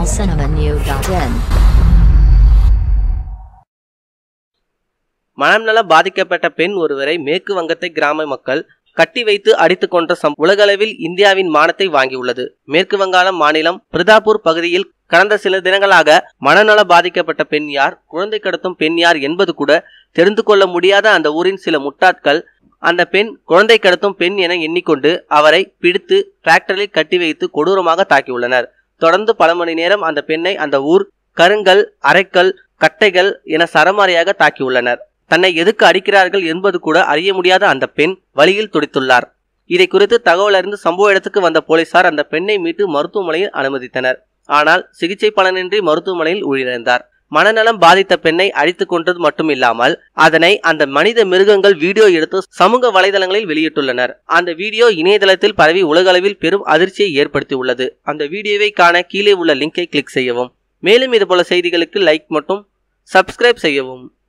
tamilcinemanew.in மனநலம் பாதிக்கப்பட்ட பெண் ஒருவரை மேற்கு வங்கத்தை கிராம மக்கள் கட்டி வைத்து அடித்துக் கொன்ற சம் உலகளவில் இந்தியாவின் மானத்தை வாங்கியுள்ளது மேற்கு வங்காளம் மாநிலம் பிரதாப்பூர் பகுதியில் கடந்த சில தினங்களாக மனநல பாதிக்கப்பட்ட பெண் யார் குழந்தை கடத்தும் பெண் யார் என்பது கூட தெரிந்து கொள்ள முடியாத அந்த ஊரின் சில முட்டாட்கள் அந்த பெண் குழந்தை கடத்தும் பெண் என எண்ணிக்கொண்டு அவரை பிடித்து டிராக்டரில் கட்டி வைத்து கொடூரமாக தாக்கியுள்ளனர் தொடர்ந்து பல மணி நேரம் அந்த பெண்ணை அந்த ஊர் கருங்கல் அரைக்கல் கட்டைகள் என சரமாரியாக தாக்கியுள்ளனர் தன்னை எதுக்கு அடிக்கிறார்கள் என்பது கூட அறிய முடியாத அந்த பெண் வழியில் துடித்துள்ளார் இதை குறித்து தகவல் அறிந்து சம்பவ இடத்துக்கு வந்த போலீசார் அந்த பெண்ணை மீட்டு மருத்துவமனையில் அனுமதித்தனர் ஆனால் சிகிச்சை பலனின்றி மருத்துவமனையில் உயிரிழந்தார் மனநலம் பாதித்த பெண்ணை அழித்துக் கொன்றது மட்டுமில்லாமல் அதனை அந்த மனித மிருகங்கள் வீடியோ எடுத்து சமூக வலைதளங்களில் வெளியிட்டுள்ளனர் அந்த வீடியோ இணையதளத்தில் பரவி உலகளவில் பெரும் அதிர்ச்சியை ஏற்படுத்தியுள்ளது அந்த வீடியோவை காண கீழே உள்ள லிங்கை கிளிக் செய்யவும் மேலும் இதுபோல செய்திகளுக்கு லைக் மற்றும் சப்ஸ்கிரைப் செய்யவும்